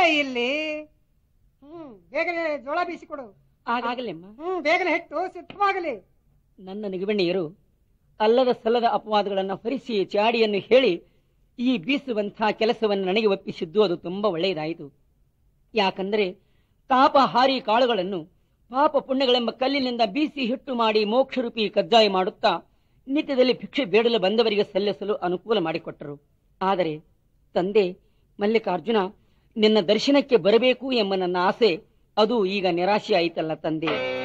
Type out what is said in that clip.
ಇಲ್ಲಿ ಹ್ಮ್ ಬೇಗನೆ ಜೋಳ ಬೀಸಿಕೊಡು ಆಗಲೆಮ್ಮ ಹ್ಮ್ ಬೇಗನೆ ಹಿಟ್ಟು ಸಿದ್ಧವಾಗಲಿ ನನ್ನ ನಿಗಮಣ್ಣಿಯರು ಅಲ್ಲದ ಸಲ್ಲದ ಅಪವಾದಗಳನ್ನು ಹೊರಿಸಿ ಚಾಡಿಯನ್ನು ಹೇಳಿ ಈ ಬೀಸುವಂತಹ ಕೆಲಸವನ್ನು ನನಗೆ ಒಪ್ಪಿಸಿದ್ದು ಅದು ತುಂಬಾ ಒಳ್ಳೆಯದಾಯಿತು ಯಾಕಂದರೆ ತಾಪ ಹಾರಿ ಕಾಳುಗಳನ್ನು ಪಾಪ ಪುಣ್ಯಗಳೆಂಬ ಕಲ್ಲಿನಿಂದ ಬೀಸಿ ಹಿಟ್ಟು ಮಾಡಿ ಮೋಕ್ಷರೂಪಿ ಕಜ್ಜಾಯ ಮಾಡುತ್ತಾ ನಿತ್ಯದಲ್ಲಿ ಭಿಕ್ಷೆ ಬೇಡಲು ಬಂದವರಿಗೆ ಸಲ್ಲಿಸಲು ಅನುಕೂಲ ಮಾಡಿಕೊಟ್ಟರು ಆದರೆ ತಂದೆ ಮಲ್ಲಿಕಾರ್ಜುನ ನಿನ್ನ ದರ್ಶನಕ್ಕೆ ಬರಬೇಕು ಎಂಬ ನನ್ನ ಆಸೆ ಅದು ಈಗ ನಿರಾಶೆ ಆಯಿತಲ್ಲ ತಂದೆ